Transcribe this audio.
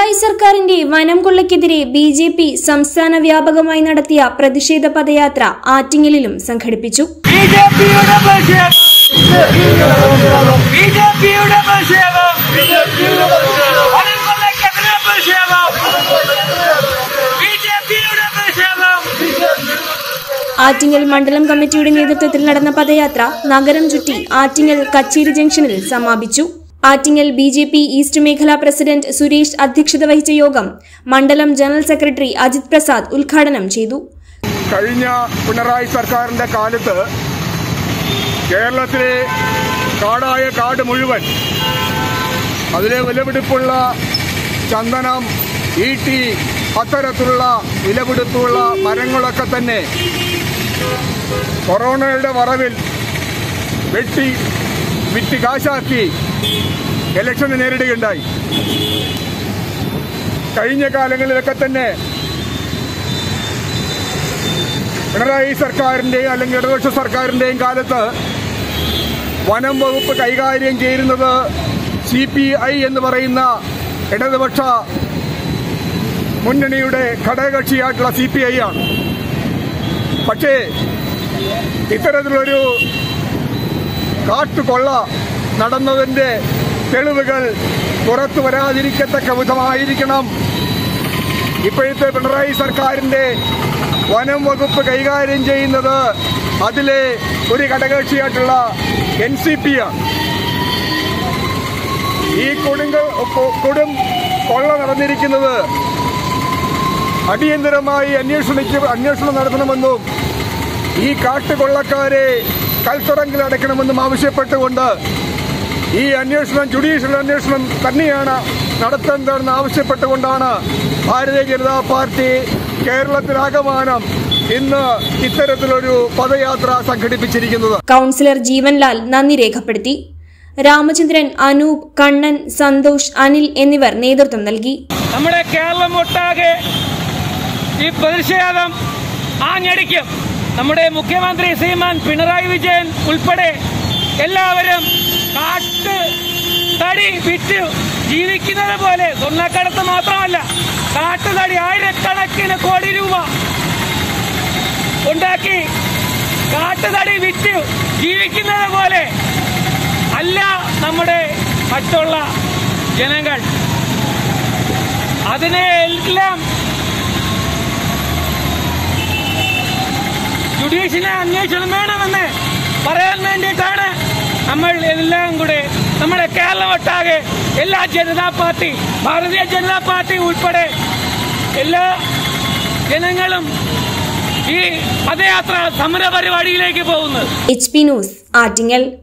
പിണറായി സർക്കാരിന്റെ വനം കൊള്ളയ്ക്കെതിരെ B J P സംസ്ഥാന വ്യാപകമായി നടത്തിയ പ്രതിഷേധ പദയാത്ര ആറ്റിങ്ങലിലും സംഘടിപ്പിച്ചു ബിജെപിയുടെ പ്രതിഷേധം ബിജെപിയുടെ പ്രതിഷേധം വനംകൊള്ളയ്ക്കെതിരെ പ്രതിഷേധം ബിജെപിയുടെ പ്രതിഷേധം ആറ്റിങ്ങൽ മണ്ഡലം കമ്മിറ്റിയുടെ നേതൃത്വത്തിൽ നടന്ന പദയാത്ര നഗരം ചുറ്റി ആറ്റിങ്ങൽ കച്ചേരി ജംഗ്ഷനിൽ സമാപിച്ചു Attingal B J P east മേഖലാ പ്രസിഡന്റ് സുരേഷ് അധ്യക്ഷത വഹിച്ച യോഗം മണ്ഡലം ജനറൽ സെക്രട്ടറി അജിത് പ്രസാദ് ഉദ്ഘാടനം ചെയ്തു കഴിഞ്ഞ പിണറായി സർക്കാരിന്റെ കാലത്ത് കേരളത്തിലെ കാടായ കാട് മുഴുവൻ അതിലെ വിലപിടിപ്പുള്ള ചന്ദനം ഈട്ടി അത്തരത്തിലുള്ള വിലപിടിപ്പുള്ള മരങ്ങളൊക്കെ തന്നെ കൊറോണയുടെ വറവിൽ വെട്ടി വിറ്റ് കാശാക്കി ഇലക്ഷന് നേരിടുകയുണ്ടായി കഴിഞ്ഞ കാലങ്ങളിലൊക്കെ തന്നെ പിണറായി സർക്കാരിന്റെയും അല്ലെങ്കിൽ ഇടതുപക്ഷ സർക്കാരിന്റെയും കാലത്ത് വനം വകുപ്പ് കൈകാര്യം ചെയ്യുന്നത് സി പി ഐ എന്ന് പറയുന്ന ഇടതുപക്ഷ മുന്നണിയുടെ ഘടകകക്ഷിയായിട്ടുള്ള സി പി ഐ ആണ് പക്ഷേ ഇത്തരത്തിലൊരു കാട്ടുകൊള്ള നടന്നതിന്റെ തെളിവുകൾ പുറത്തു വരാതിരിക്കത്തക്ക വിധമായിരിക്കണം ഇപ്പോഴത്തെ പിണറായി സർക്കാരിന്റെ വനം വകുപ്പ് കൈകാര്യം ചെയ്യുന്നത് അതിലെ ഒരു ഘടകകക്ഷിയായിട്ടുള്ള എൻ സി പി ആണ് ഈ കൊടുങ്ക കൊ- കൊടും കൊള്ള നടന്നിരിക്കുന്നത് അടിയന്തരമായി അന്വേഷണിക്ക് അന്വേഷണം നടത്തണമെന്നും ഈ കാട്ടുകൊള്ളക്കാരെ കൽത്തറങ്കിൽ അടയ്ക്കണമെന്നും ആവശ്യപ്പെട്ടുകൊണ്ട് ഈ അന്വേഷണം ജുഡീഷ്യൽ അന്വേഷണം തന്നെയാണ് നടത്തേണ്ടതെന്ന് ആവശ്യപ്പെട്ടുകൊണ്ടാണ് ഭാരതീയ ജനതാ പാർട്ടി കേരളത്തിലാകമാനം ഇന്ന് ഇത്തരത്തിലൊരു പദയാത്ര സംഘടിപ്പിച്ചിരിക്കുന്നത് കൌൺസിലർ ജീവൻലാൽ നന്ദി രേഖപ്പെടുത്തി രാമചന്ദ്രൻ അനൂപ് കണ്ണൻ സന്തോഷ് അനിൽ എന്നിവർ നേതൃത്വം നൽകി നമ്മുടെ കേരളം ഒട്ടാകെ ഈ പ്രതിഷേധം ആഞ്ഞടിക്കും നമ്മുടെ മുഖ്യമന്ത്രി ശ്രീമാൻ പിണറായി വിജയൻ ഉൾപ്പെടെ എല്ലാവരും കാട്ട് തടി വിറ്റ് ജീവിക്കുന്നത് പോലെ സ്വർണ്ണക്കടത്ത് മാത്രമല്ല കാട്ടുതടി ആയിരക്കണക്കിന് കോടി രൂപ ഉണ്ടാക്കി കാട്ടുതടി വിറ്റ് ജീവിക്കുന്നത് പോലെ അല്ല നമ്മുടെ മറ്റുള്ള ജനങ്ങൾ അതിനെ എല്ലാം ജുഡീഷ്യലെ അന്വേഷണം വേണമെന്ന് പറയാൻ വേണ്ടിയിട്ടാണ് നമ്മൾ എല്ലാം കൂടെ നമ്മുടെ കേരളം ഒട്ടാകെ എല്ലാ ജനതാ പാർട്ടി ഭാരതീയ ജനതാ പാർട്ടി ഉൾപ്പെടെ എല്ലാ ജനങ്ങളും ഈ പദയാത്ര സമര പരിപാടിയിലേക്ക് പോകുന്നത് എച്ച് പി ന്യൂസ് ആറ്റിങ്ങൽ